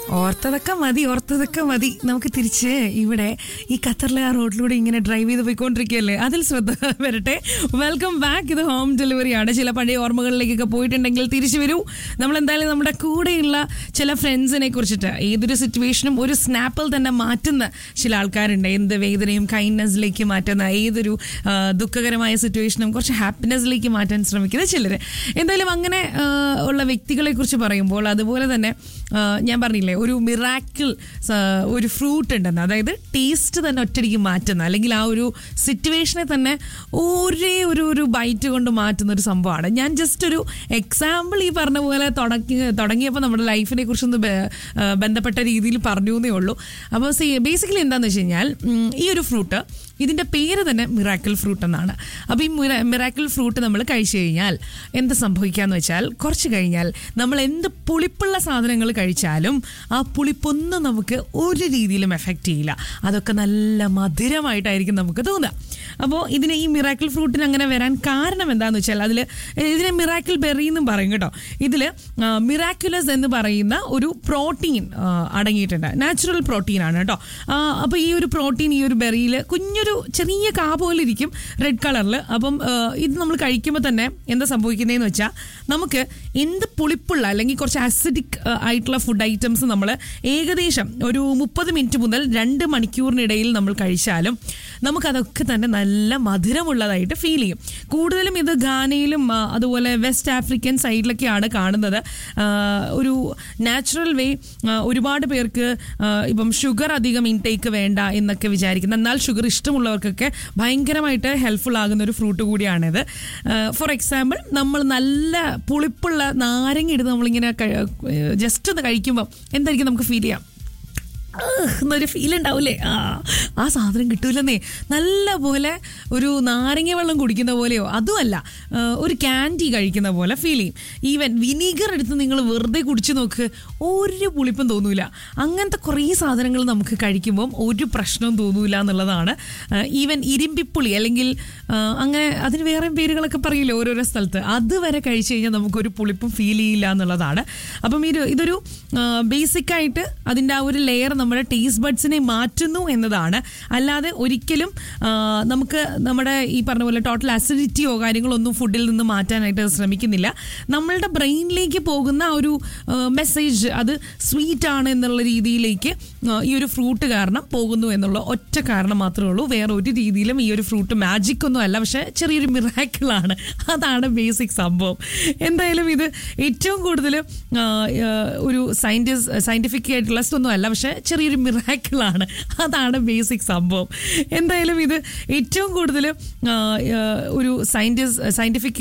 ഓർത്തതൊക്കെ മതി ഓർത്തതൊക്കെ മതി നമുക്ക് തിരിച്ച് ഇവിടെ ഈ ഖത്തറിലെ ആ റോഡിലൂടെ ഇങ്ങനെ ഡ്രൈവ് ചെയ്ത് പോയിക്കൊണ്ടിരിക്കുകയല്ലേ അതിൽ ശ്രദ്ധ വരട്ടെ വെൽക്കം ബാക്ക് ഇത് ഹോം ഡെലിവറി ആണ് ചില പഴയ ഓർമ്മകളിലേക്കൊക്കെ പോയിട്ടുണ്ടെങ്കിൽ തിരിച്ചു വരൂ നമ്മൾ എന്തായാലും നമ്മുടെ കൂടെയുള്ള ചില ഫ്രണ്ട്സിനെ കുറിച്ചിട്ട് ഏതൊരു സിറ്റുവേഷനും ഒരു സ്നാപ്പിൽ തന്നെ മാറ്റുന്ന ചില ആൾക്കാരുണ്ട് എന്ത് വേദനയും കൈൻഡ്നെസ്സിലേക്ക് മാറ്റുന്ന ഏതൊരു ആ, ദുഃഖകരമായ സിറ്റുവേഷനും കുറച്ച് ഹാപ്പിനെസ്സിലേക്ക് മാറ്റാൻ ശ്രമിക്കുന്ന ചിലർ എന്തായാലും അങ്ങനെ ആ, ഉള്ള വ്യക്തികളെ കുറിച്ച് പറയുമ്പോൾ അതുപോലെ തന്നെ ആ, ഞാൻ പറഞ്ഞില്ലേ ഒരു മിറാക്കിൾ ഒരു ഫ്രൂട്ട് ഉണ്ടെന്ന് അതായത് ടേസ്റ്റ് തന്നെ ഒറ്റടിക്ക് മാറ്റുന്ന അല്ലെങ്കിൽ ആ ഒരു സിറ്റുവേഷനെ തന്നെ ഒരേ ഒരു ഒരു ബൈറ്റ് കൊണ്ട് മാറ്റുന്ന ഒരു സംഭവമാണ് ഞാൻ ജസ്റ്റ് ഒരു എക്സാമ്പിൾ ഈ പറഞ്ഞ പോലെ തുടങ്ങി തുടങ്ങിയപ്പോൾ നമ്മുടെ ലൈഫിനെ കുറിച്ചൊന്ന് ബ- ആ, ബന്ധപ്പെട്ട രീതിയിൽ പറഞ്ഞു എന്നേ ഉള്ളൂ അപ്പോൾ ബേസിക്കലി എന്താണെന്ന് വെച്ച് കഴിഞ്ഞാൽ ഉം, ഈ ഒരു ഫ്രൂട്ട് ഇതിൻ്റെ പേര് തന്നെ മിറാക്കിൾ ഫ്രൂട്ട് എന്നാണ് അപ്പോൾ ഈ മിറാക്കിൾ ഫ്രൂട്ട് നമ്മൾ കഴിച്ചു കഴിഞ്ഞാൽ എന്ത് സംഭവിക്കാന്ന് വെച്ചാൽ കുറച്ച് കഴിഞ്ഞാൽ നമ്മൾ എന്ത് പുളിപ്പുള്ള സാധനങ്ങൾ കഴിച്ചാലും ആ പുളിപ്പൊന്നും നമുക്ക് ഒരു രീതിയിലും എഫക്റ്റ് ചെയ്യില്ല അതൊക്കെ നല്ല മധുരമായിട്ടായിരിക്കും നമുക്ക് തോന്നുക അപ്പോൾ ഇതിന് ഈ മിറാക്കിൾ ഫ്രൂട്ടിന് അങ്ങനെ വരാൻ കാരണം എന്താണെന്ന് വെച്ചാൽ അതിൽ ഇതിനെ മിറാക്കിൾ ബെറി എന്നും പറയും കേട്ടോ ഇതിൽ മിറാക്കുലസ് എന്ന് പറയുന്ന ഒരു പ്രോട്ടീൻ അടങ്ങിയിട്ടുണ്ട് നാച്ചുറൽ പ്രോട്ടീൻ ആണ് കേട്ടോ അപ്പോൾ ഈ ഒരു പ്രോട്ടീൻ ഈ ഒരു ബെറിയിൽ കുഞ്ഞൊരു ചെറിയ കാ പോലെ ഇരിക്കും റെഡ് കളറിൽ അപ്പം ആ, ഇത് നമ്മൾ കഴിക്കുമ്പോൾ തന്നെ എന്താ സംഭവിക്കുന്നതെന്ന് വെച്ചാൽ നമുക്ക് എന്ത് പുളിപ്പുള്ള അല്ലെങ്കിൽ കുറച്ച് ആസിഡിക് ആയിട്ടുള്ള ഫുഡ് ഐറ്റംസ് നമ്മൾ ഏകദേശം ഒരു മുപ്പത് മിനിറ്റ് മുതൽ രണ്ട് മണിക്കൂറിനിടയിൽ നമ്മൾ കഴിച്ചാലും നമുക്കതൊക്കെ തന്നെ നല്ല മധുരമുള്ളതായിട്ട് ഫീൽ ചെയ്യും കൂടുതലും ഇത് ഘാനയിലും ആ, അതുപോലെ വെസ്റ്റ് ആഫ്രിക്കൻ സൈഡിലൊക്കെയാണ് കാണുന്നത് ആ, ഒരു നാച്ചുറൽ വേ ഒരുപാട് പേർക്ക് ആ, ഇപ്പം ഷുഗർ അധികം ഇൻടേക്ക് വേണ്ട എന്നൊക്കെ വിചാരിക്കുന്നു എന്നാൽ ഷുഗർ ഇഷ്ടമുള്ളവർക്കൊക്കെ ഭയങ്കരമായിട്ട് ഹെൽപ്ഫുൾ ആകുന്ന ഒരു ഫ്രൂട്ട് കൂടിയാണിത് ഫോർ എക്സാമ്പിൾ നമ്മൾ നല്ല പുളിപ്പുള്ള നാരങ്ങ ഇടുന്ന് നമ്മളിങ്ങനെ ജസ്റ്റ് ഒന്ന് കഴിക്കുമ്പോൾ എന്തായിരിക്കും നമുക്ക് ഫീൽ ചെയ്യാം "ആഹ്" എന്നൊരു ഫീൽ ഉണ്ടാവില്ലേ ആ ആ സാധനം കിട്ടൂലെന്നേ നല്ല പോലെ ഒരു നാരങ്ങ വെള്ളം കുടിക്കുന്ന പോലെയോ അതുമല്ല ആ, ഒരു ക്യാൻഡി കഴിക്കുന്ന പോലെ ഫീൽ ചെയ്യും ഈവൻ വിനീഗർ എടുത്ത് നിങ്ങൾ വെറുതെ കുടിച്ചു നോക്ക് ഒരു പുളിപ്പും തോന്നൂല അങ്ങനത്തെ കുറേ സാധനങ്ങൾ നമുക്ക് കഴിക്കുമ്പം ഒരു പ്രശ്നവും തോന്നൂല എന്നുള്ളതാണ് ഈവൻ ഇരുമ്പിപ്പുളി അല്ലെങ്കിൽ ആ, അങ്ങനെ അതിന് വേറെ പേരുകളൊക്കെ പറയില്ലേ ഓരോരോ സ്ഥലത്ത് അതുവരെ കഴിച്ചു കഴിഞ്ഞാൽ നമുക്കൊരു പുളിപ്പും ഫീൽ ചെയ്യില്ല എന്നുള്ളതാണ് അപ്പം ഇത് ഇതൊരു ബേസിക് ആയിട്ട് അതിൻ്റെ ആ ഒരു ലെയർ നമ്മുടെ ടേസ്റ്റ് ബഡ്സിനെ മാറ്റുന്നു എന്നതാണ് അല്ലാതെ ഒരിക്കലും ആ, നമുക്ക് നമ്മുടെ ഈ പറഞ്ഞ പോലെ ടോട്ടൽ അസിഡിറ്റിയോ കാര്യങ്ങളൊന്നും ഫുഡിൽ നിന്ന് മാറ്റാനായിട്ട് ശ്രമിക്കുന്നില്ല നമ്മളുടെ ബ്രെയിനിലേക്ക് പോകുന്ന ആ ഒരു മെസ്സേജ് അത് സ്വീറ്റ് ആണ് എന്നുള്ള രീതിയിലേക്ക് ആ, ഈ ഒരു ഫ്രൂട്ട് കാരണം പോകുന്നു എന്നുള്ള ഒറ്റ കാരണം മാത്രമേ ഉള്ളൂ വേറെ ഒരു രീതിയിലും ഈ ഒരു ഫ്രൂട്ട് മാജിക് ഒന്നും അല്ല പക്ഷെ ചെറിയൊരു മിറാക്കിളാണ് അതാണ് ബേസിക് സംഭവം എന്തായാലും ഇത് ഏറ്റവും കൂടുതൽ ആ, ആ, ഒരു സയൻറ്റിസ് സയൻറ്റിഫിക് ആയിട്ടുള്ള ഒന്നും അല്ല പക്ഷെ ചെറിയൊരു മിറാക്കിളാണ് അതാണ് ബേസിക് സംഭവം എന്തായാലും ഇത് ഏറ്റവും കൂടുതൽ ഒരു സയൻറ്റിസ് സയൻറ്റിഫിക്